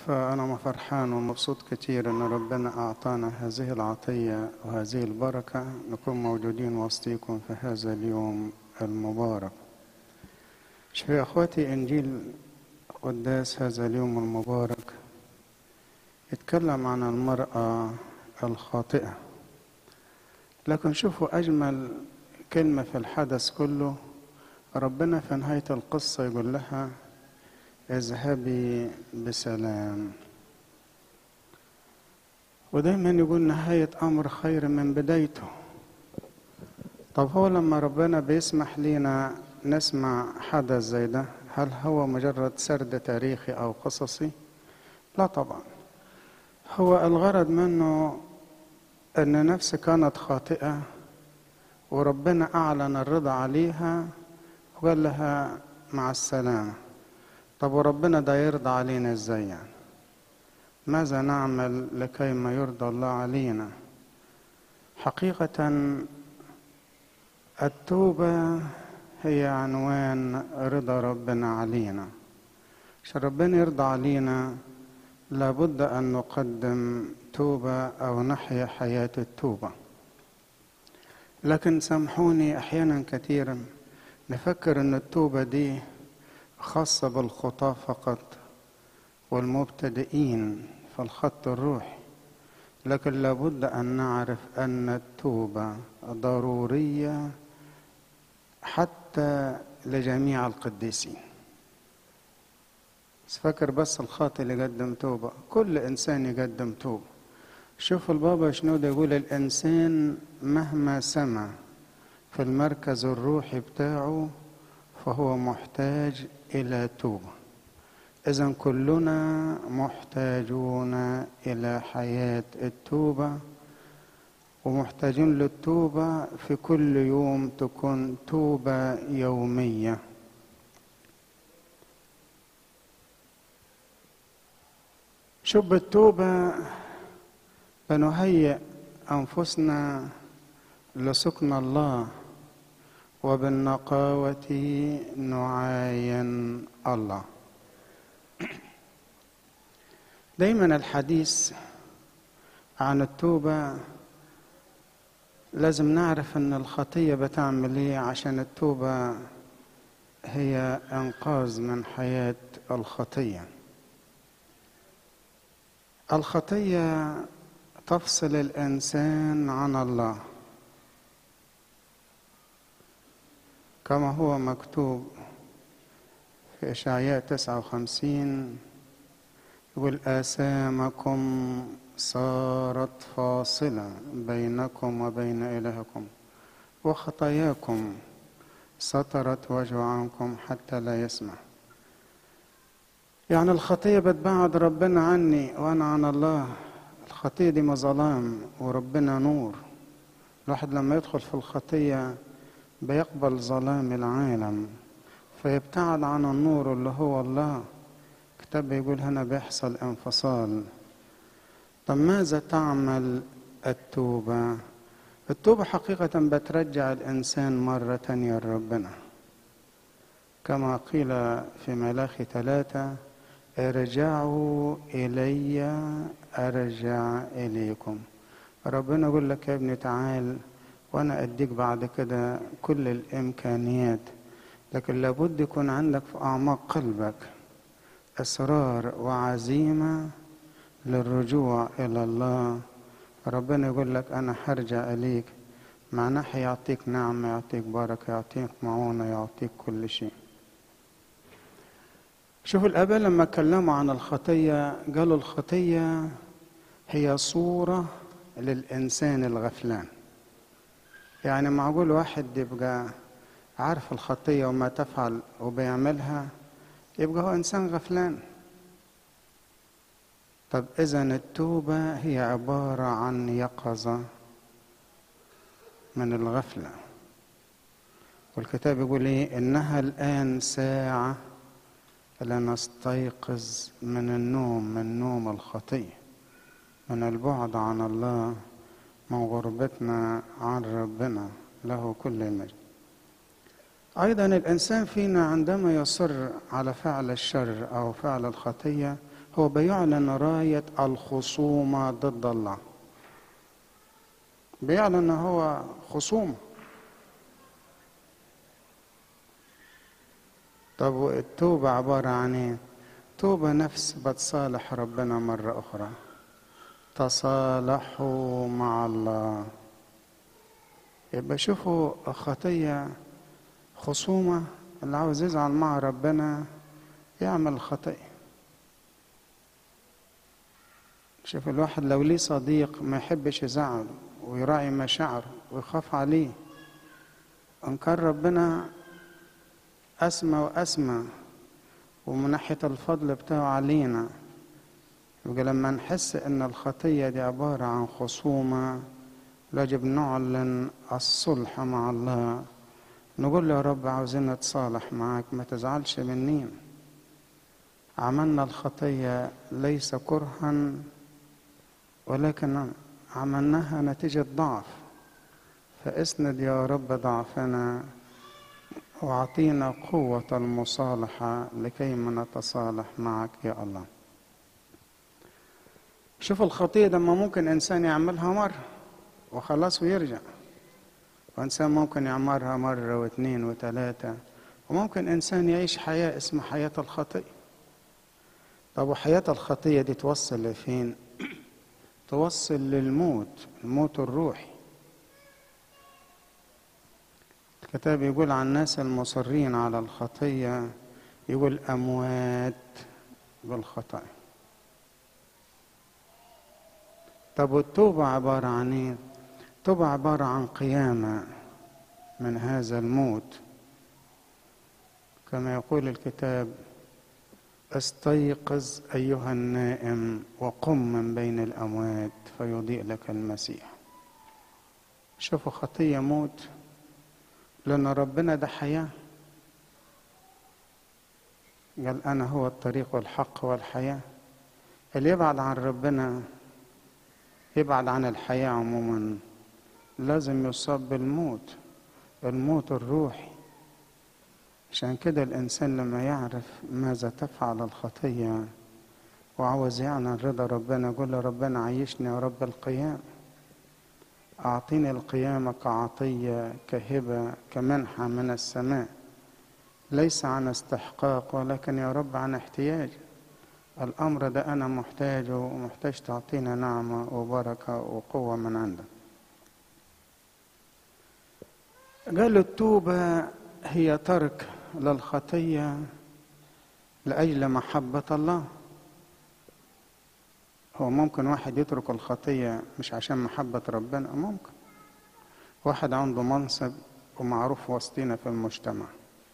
فأنا فرحان ومبسوط كتير إن ربنا أعطانا هذه العطية وهذه البركة نكون موجودين وسطيكم في هذا اليوم المبارك شوف يا أخواتي إنجيل قداس هذا اليوم المبارك يتكلم عن المرأة الخاطئة لكن شوفوا أجمل كلمة في الحدث كله ربنا في نهاية القصة يقول لها اذهبي بسلام ودايما يقول نهاية أمر خير من بدايته طب هو لما ربنا بيسمح لينا نسمع حدث زي ده هل هو مجرد سرد تاريخي أو قصصي؟ لا طبعا هو الغرض منه أن نفس كانت خاطئة وربنا أعلن الرضا عليها وقال لها مع السلامة طب وربنا ده يرضى علينا ازاي يعني ماذا نعمل لكي ما يرضى الله علينا حقيقة التوبة هي عنوان رضا ربنا علينا عشان ربنا يرضى علينا لابد أن نقدم توبة أو نحيا حياة التوبة لكن سامحوني أحيانا كثيرا نفكر أن التوبة دي خاصة بالخطاة فقط والمبتدئين في الخط الروحي لكن لابد أن نعرف أن التوبة ضرورية حتى لجميع القديسين بس فكر بس الخاطئ اللي يقدم توبة كل إنسان يقدم توبة شوف البابا شنودة يقول الإنسان مهما سمع في المركز الروحي بتاعه فهو محتاج إلى توبة إذا كلنا محتاجون إلى حياة التوبة ومحتاجين للتوبة في كل يوم تكون توبة يومية شوف بالتوبة بنهيئ أنفسنا لسكن الله وبالنقاوة نعاين الله دايما الحديث عن التوبة لازم نعرف ان الخطية بتعمل ايه عشان التوبة هي انقاذ من حياة الخطية الخطية تفصل الانسان عن الله كما هو مكتوب في إشعياء 59 يقول آثامكم صارت فاصلة بينكم وبين إلهكم وخطاياكم سترت وجه عنكم حتى لا يسمع يعني الخطية بتبعد ربنا عني وأنا عن الله الخطية دي مظلام وربنا نور الواحد لما يدخل في الخطية بيقبل ظلام العالم فيبتعد عن النور اللي هو الله الكتاب بيقول هنا بيحصل انفصال طب ماذا تعمل التوبة التوبة حقيقة بترجع الإنسان مرة تانية لربنا كما قيل في ملاخي ثلاثة ارجعوا إلي أرجع إليكم ربنا يقول لك يا ابني تعال وانا اديك بعد كده كل الامكانيات لكن لابد يكون عندك في اعماق قلبك اصرار وعزيمه للرجوع الى الله ربنا يقول لك انا هرجع اليك معناه هيعطيك نعمه يعطيك بركه يعطيك معونه يعطيك كل شيء شوفوا الاباء لما اتكلموا عن الخطيه قالوا الخطيه هي صوره للانسان الغفلان يعني معقول واحد يبقى عارف الخطية وما تفعل وبيعملها يبقى هو إنسان غفلان طب إذا التوبة هي عبارة عن يقظة من الغفلة والكتاب يقول إيه إنها الآن ساعة لنستيقظ من النوم من نوم الخطية من البعد عن الله من غربتنا عن ربنا له كل المجد أيضا الإنسان فينا عندما يصر على فعل الشر أو فعل الخطية هو بيعلن راية الخصومة ضد الله بيعلن هو خصومة طب التوبة عبارة عن ايه توبة نفس بتصالح ربنا مرة أخرى تصالحوا مع الله يبقى شوفوا خطية خصومة اللي عاوز يزعل مع ربنا يعمل خطية شوف الواحد لو ليه صديق ما يحبش يزعله ويراعي مشاعره ويخاف عليه انكار ربنا أسمى وأسمى ومن ناحية الفضل بتاعه علينا يبقى لما نحس إن الخطية دي عبارة عن خصومة يجب نعلن الصلح مع الله نقول له يا رب عاوزين نتصالح معاك ما تزعلش مني عملنا الخطية ليس كرها ولكن عملناها نتيجة ضعف فاسند يا رب ضعفنا واعطينا قوة المصالحة لكي ما نتصالح معك يا الله شوف الخطية لما ممكن إنسان يعملها مرة وخلاص ويرجع وإنسان ممكن يعمرها مرة واثنين وثلاثة وممكن إنسان يعيش حياة اسمها حياة الخطية طب وحياة الخطية دي توصل لفين؟ توصل للموت الموت الروحي الكتاب يقول عن الناس المصرين على الخطية يقول أموات بالخطأ طب والتوبة عبارة عن إيه؟ التوبة عبارة عن قيامة من هذا الموت كما يقول الكتاب استيقظ أيها النائم وقم من بين الأموات فيضيء لك المسيح شوفوا خطية موت لأن ربنا ده حياة قال أنا هو الطريق والحق والحياة اللي يبعد عن ربنا يبعد عن الحياة عموما لازم يصاب بالموت الموت الروحي عشان كده الإنسان لما يعرف ماذا تفعل الخطية وعاوز يعلن رضا ربنا يقول له ربنا عيشني يا رب القيام أعطيني القيامة كعطية كهبة كمنحة من السماء ليس عن استحقاق ولكن يا رب عن احتياج الأمر ده أنا محتاجه ومحتاج تعطينا نعمة وبركة وقوة من عندك قالوا التوبة هي ترك للخطية لأجل محبة الله هو ممكن واحد يترك الخطية مش عشان محبة ربنا ممكن واحد عنده منصب ومعروف وسطينا في المجتمع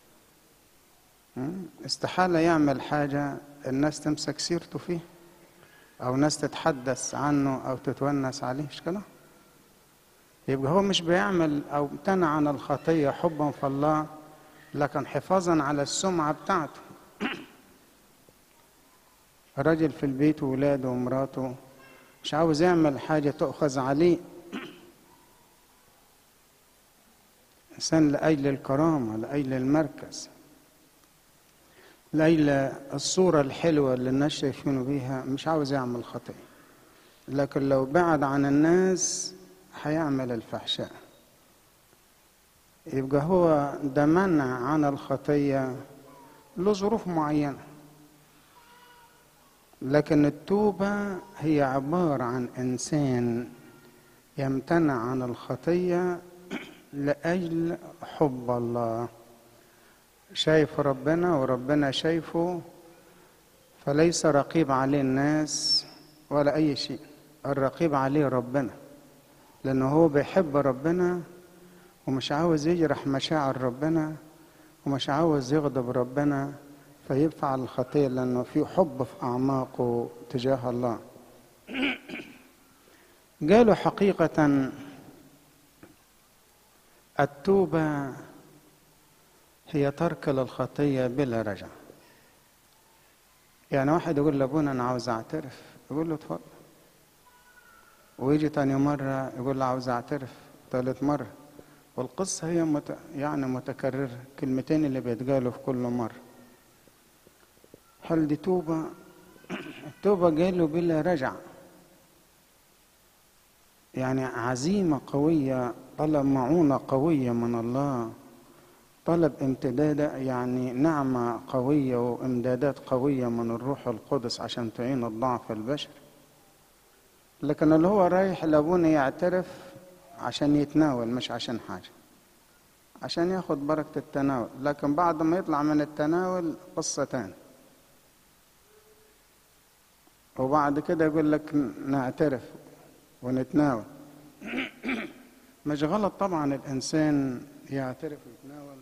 استحالة يعمل حاجة الناس تمسك سيرته فيه أو ناس تتحدث عنه أو تتونس عليه مش كده يبقى هو مش بيعمل أو امتنع عن الخطية حبا في الله لكن حفاظا على السمعة بتاعته راجل في البيت وولاده ومراته مش عاوز يعمل حاجة تؤخذ عليه إنسان لأجل الكرامة لأجل المركز لأجل الصورة الحلوة اللي الناس شايفينه بيها مش عاوز يعمل خطية لكن لو بعد عن الناس هيعمل الفحشاء يبقى هو ده منع عن الخطية له ظروف معينة لكن التوبة هي عبارة عن إنسان يمتنع عن الخطية لأجل حب الله شايف ربنا وربنا شايفه فليس رقيب عليه الناس ولا أي شيء الرقيب عليه ربنا لأنه هو بيحب ربنا ومش عاوز يجرح مشاعر ربنا ومش عاوز يغضب ربنا فيفعل الخطية لأنه في حب في أعماقه تجاه الله قالوا حقيقة التوبة هي ترك للخطية بلا رجع يعني واحد يقول لابونا أنا عاوز أعترف يقول له اتفضل ويجي تاني مرة يقول له عاوز أعترف تالت مرة والقصة هي مت... يعني متكررة كلمتين اللي بيتقالوا في كل مرة هل دي توبة التوبة جاله بلا رجع يعني عزيمة قوية طلب معونة قوية من الله طلب امتداد يعني نعمة قوية وامدادات قوية من الروح القدس عشان تعين الضعف البشري لكن اللي هو رايح لابونا يعترف عشان يتناول مش عشان حاجة عشان ياخد بركة التناول لكن بعد ما يطلع من التناول قصة تاني وبعد كده يقول لك نعترف ونتناول مش غلط طبعا الإنسان يعترف ويتناول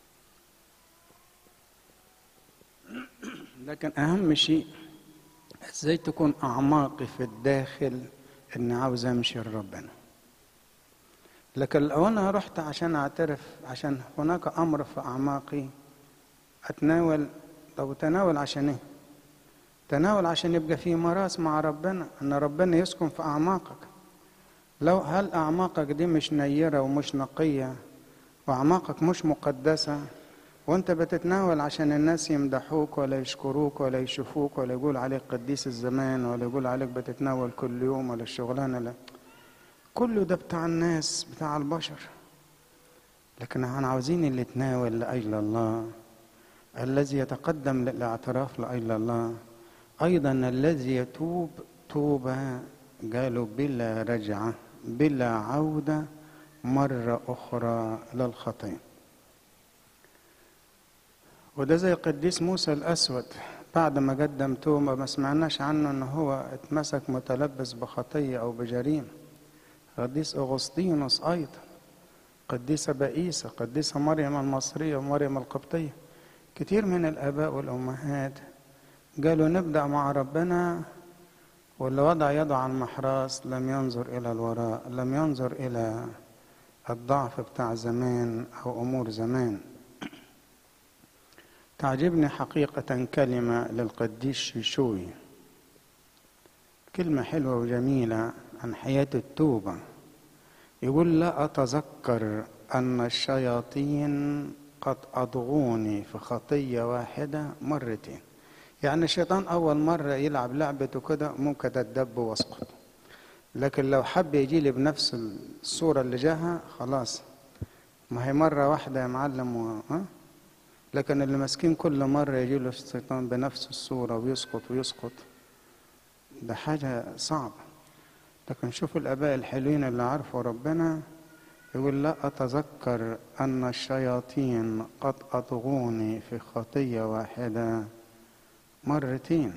لكن أهم شيء ازاي تكون أعماقي في الداخل إني عاوز أمشي لربنا لكن لو أنا رحت عشان أعترف عشان هناك أمر في أعماقي أتناول طب تناول عشان إيه؟ تناول عشان يبقى في مراس مع ربنا ان ربنا يسكن في اعماقك لو هل اعماقك دي مش نيره ومش نقيه واعماقك مش مقدسه وانت بتتناول عشان الناس يمدحوك ولا يشكروك ولا يشوفوك ولا يقول عليك قديس الزمان ولا يقول عليك بتتناول كل يوم ولا الشغلانه لا كله ده بتاع الناس بتاع البشر لكن احنا عاوزين اللي يتناول لاجل الله الذي يتقدم للاعتراف لاجل الله أيضا الذي يتوب توبة قالوا بلا رجعة بلا عودة مرة أخرى للخطية وده زي قديس موسى الأسود بعد ما قدم توبة ما سمعناش عنه أنه هو اتمسك متلبس بخطية أو بجريمة قديس أغسطينوس أيضا قديسة بئيسة قديسة مريم المصرية ومريم القبطية كتير من الآباء والأمهات قالوا نبدأ مع ربنا واللي وضع يده على المحراس لم ينظر إلى الوراء لم ينظر إلى الضعف بتاع زمان أو أمور زمان تعجبني حقيقة كلمة للقديس شيشوي كلمة حلوة وجميلة عن حياة التوبة يقول لا أتذكر أن الشياطين قد أضغوني في خطية واحدة مرتين يعني الشيطان أول مرة يلعب لعبته كده ممكن أتدب وأسقط لكن لو حب يجي لي بنفس الصورة اللي جاها خلاص ما هي مرة واحدة يا معلم و... ها؟ لكن اللي ماسكين كل مرة يجي له الشيطان بنفس الصورة ويسقط ويسقط ده حاجة صعبة لكن شوف الآباء الحلوين اللي عرفوا ربنا يقول لا أتذكر أن الشياطين قد أطغوني في خطية واحدة مرتين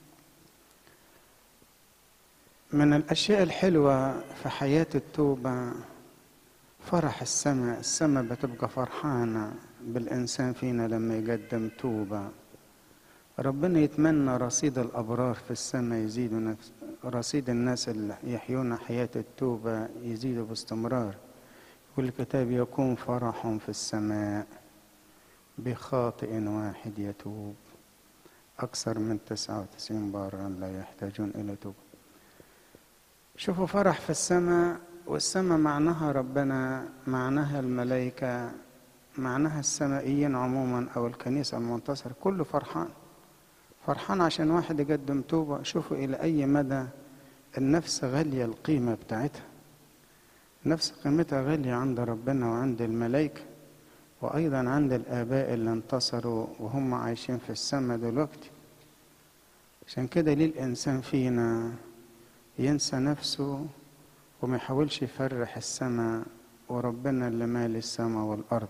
من الأشياء الحلوة في حياة التوبة فرح السماء السماء بتبقى فرحانة بالإنسان فينا لما يقدم توبة ربنا يتمنى رصيد الأبرار في السماء يزيدوا نفس رصيد الناس اللي يحيون حياة التوبة يزيدوا باستمرار يقول الكتاب يكون فرح في السماء بخاطئ واحد يتوب أكثر من تسعة وتسعين بارا لا يحتاجون إلى توبة شوفوا فرح في السماء والسماء معناها ربنا معناها الملائكة معناها السمائيين عموما أو الكنيسة المنتصرة كله فرحان فرحان عشان واحد يقدم توبة شوفوا إلى أي مدى النفس غالية القيمة بتاعتها نفس قيمتها غالية عند ربنا وعند الملائكة وأيضا عند الآباء اللي انتصروا وهم عايشين في السماء دلوقتي عشان كده ليه الإنسان فينا ينسى نفسه وما يحاولش يفرح السماء وربنا اللي مال السماء والأرض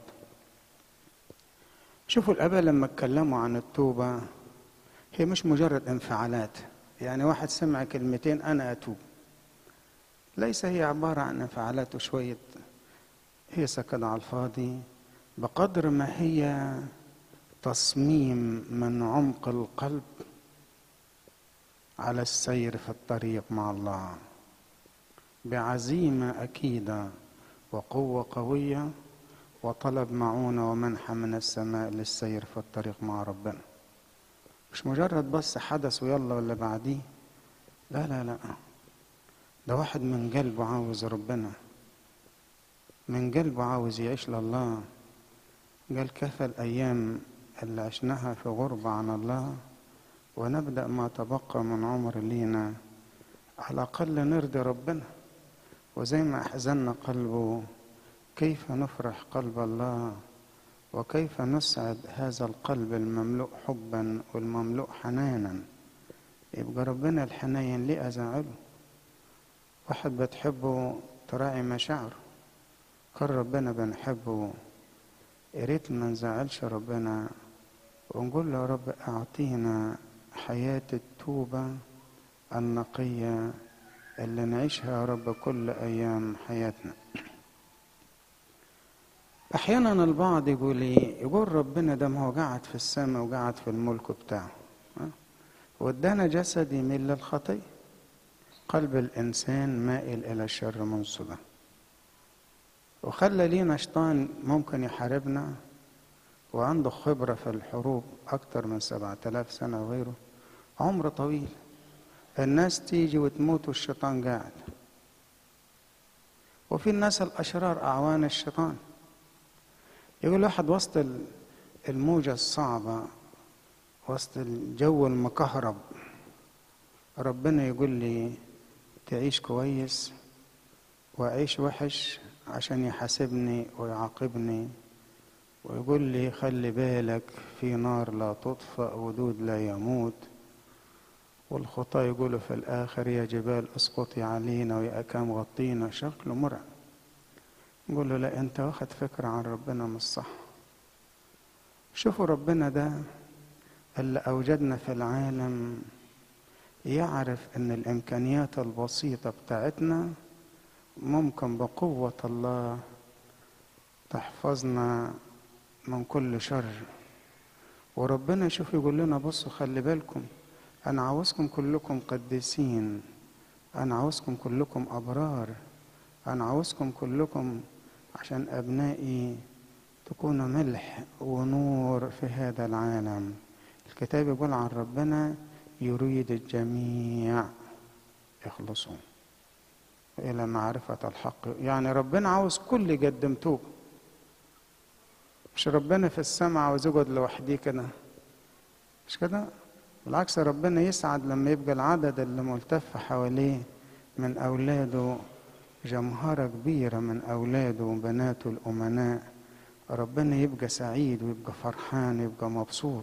شوفوا الآباء لما اتكلموا عن التوبة هي مش مجرد انفعالات يعني واحد سمع كلمتين أنا أتوب ليس هي عبارة عن انفعالات وشوية هي سكت على الفاضي بقدر ما هي تصميم من عمق القلب على السير في الطريق مع الله بعزيمة أكيدة وقوة قوية وطلب معونة ومنحة من السماء للسير في الطريق مع ربنا مش مجرد بس حدث ويلا ولا بعديه لا لا لا ده واحد من قلبه عاوز ربنا من قلبه عاوز يعيش لله قال كفى الأيام اللي عشناها في غربة عن الله ونبدأ ما تبقى من عمر لينا على الأقل نرضي ربنا وزي ما أحزننا قلبه كيف نفرح قلب الله وكيف نسعد هذا القلب المملوء حبا والمملوء حنانا يبقى ربنا الحنين ليه أزعله واحد بتحبه تراعي مشاعره كان ربنا بنحبه يا ريت ما نزعلش ربنا ونقول له يا رب أعطينا حياة التوبة النقية اللي نعيشها يا رب كل أيام حياتنا أحيانا البعض يقول إيه يقول ربنا ده ما هو قاعد في السماء وقاعد في الملك بتاعه وادانا جسد يميل للخطية قلب الإنسان مائل إلى الشر منصبا وخلى لينا شيطان ممكن يحاربنا وعنده خبرة في الحروب أكتر من سبعة آلاف سنة وغيره عمر طويل الناس تيجي وتموت والشيطان قاعد وفي الناس الأشرار أعوان الشيطان يقول واحد وسط الموجة الصعبة وسط الجو المكهرب ربنا يقول لي تعيش كويس وأعيش وحش عشان يحاسبني ويعاقبني ويقول لي خلي بالك في نار لا تطفأ ودود لا يموت والخطاة يقولوا في الآخر يا جبال اسقطي علينا ويا أكام غطينا شكله مرعب نقول له لا أنت واخد فكرة عن ربنا مش صح شوفوا ربنا ده اللي أوجدنا في العالم يعرف أن الإمكانيات البسيطة بتاعتنا ممكن بقوة الله تحفظنا من كل شر وربنا شوف يقول لنا بصوا خلي بالكم أنا عاوزكم كلكم قديسين أنا عاوزكم كلكم أبرار أنا عاوزكم كلكم عشان أبنائي تكونوا ملح ونور في هذا العالم الكتاب يقول عن ربنا يريد الجميع يخلصون إلى معرفة الحق يعني ربنا عاوز كل يقدم توبة مش ربنا في السماء عاوز يقعد لوحديه كده مش كده بالعكس ربنا يسعد لما يبقى العدد اللي ملتف حواليه من أولاده جمهرة كبيرة من أولاده وبناته الأمناء ربنا يبقى سعيد ويبقى فرحان يبقى مبسوط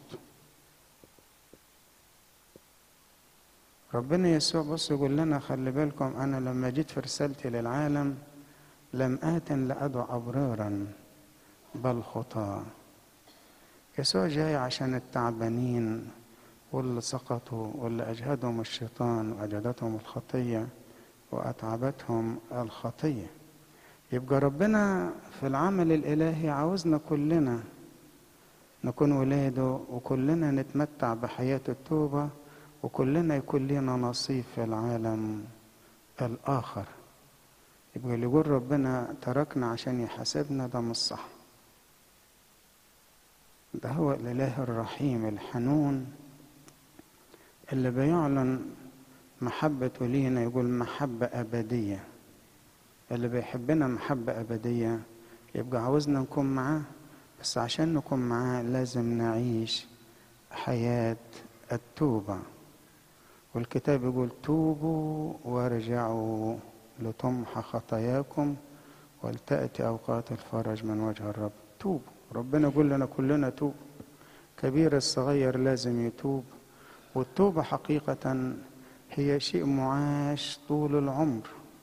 ربنا يسوع بص يقول لنا خلي بالكم أنا لما جيت في رسالتي للعالم لم آت لأدعو أبرارا بل خطاة يسوع جاي عشان التعبانين واللي سقطوا واللي أجهدهم الشيطان وأجهدتهم الخطية وأتعبتهم الخطية يبقى ربنا في العمل الإلهي عاوزنا كلنا نكون ولاده وكلنا نتمتع بحياة التوبة وكلنا يكون لنا نصيب في العالم الآخر يبقى اللي يقول ربنا تركنا عشان يحاسبنا ده مش صح ده هو الإله الرحيم الحنون اللي بيعلن محبته لينا يقول محبة أبدية اللي بيحبنا محبة أبدية يبقى عاوزنا نكون معاه بس عشان نكون معاه لازم نعيش حياة التوبة والكتاب يقول توبوا وارجعوا لتمحى خطاياكم ولتأتي أوقات الفرج من وجه الرب توبوا ربنا يقول لنا كلنا توب كبير الصغير لازم يتوب والتوبة حقيقة هي شيء معاش طول العمر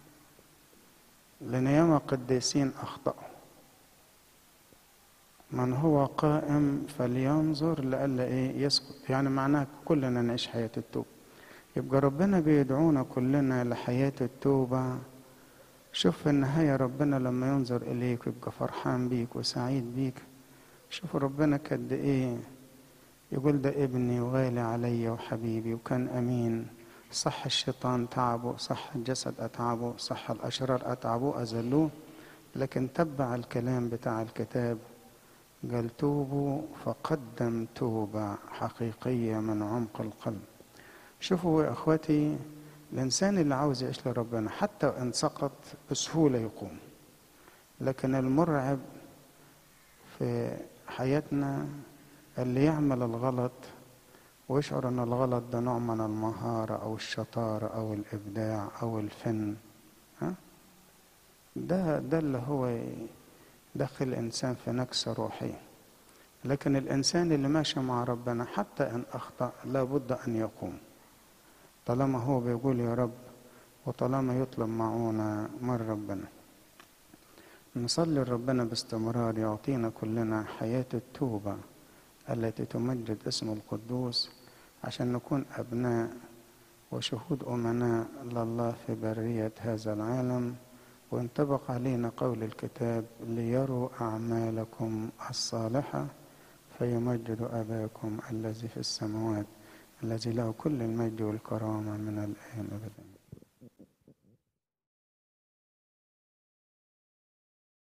لأن ياما قديسين أخطأوا من هو قائم فلينظر لئلا إيه يسقط يعني معناه كلنا نعيش حياة التوبة يبقى ربنا بيدعونا كلنا لحياة التوبة شوف في النهاية ربنا لما ينظر إليك يبقى فرحان بيك وسعيد بيك شوف ربنا قد إيه يقول ده ابني وغالي علي وحبيبي وكان أمين صح الشيطان تعبه صح الجسد أتعبه صح الأشرار أتعبوه أذلوه لكن تبع الكلام بتاع الكتاب قال توبوا فقدم توبة حقيقية من عمق القلب شوفوا يا اخواتي الانسان اللي عاوز يعيش لربنا حتى ان سقط بسهوله يقوم لكن المرعب في حياتنا اللي يعمل الغلط ويشعر ان الغلط ده نوع من المهارة او الشطارة او الابداع او الفن ها ده ده اللي هو دخل الانسان في نكسة روحية لكن الانسان اللي ماشي مع ربنا حتى ان اخطأ لابد ان يقوم طالما هو بيقول يا رب وطالما يطلب معونة من ربنا نصلي لربنا باستمرار يعطينا كلنا حياة التوبة التي تمجد اسم القدوس عشان نكون أبناء وشهود أمناء لله في برية هذا العالم وينطبق علينا قول الكتاب ليروا أعمالكم الصالحة فيمجد أباكم الذي في السماوات الذي له كل المجد والكرامة من الآن أبدا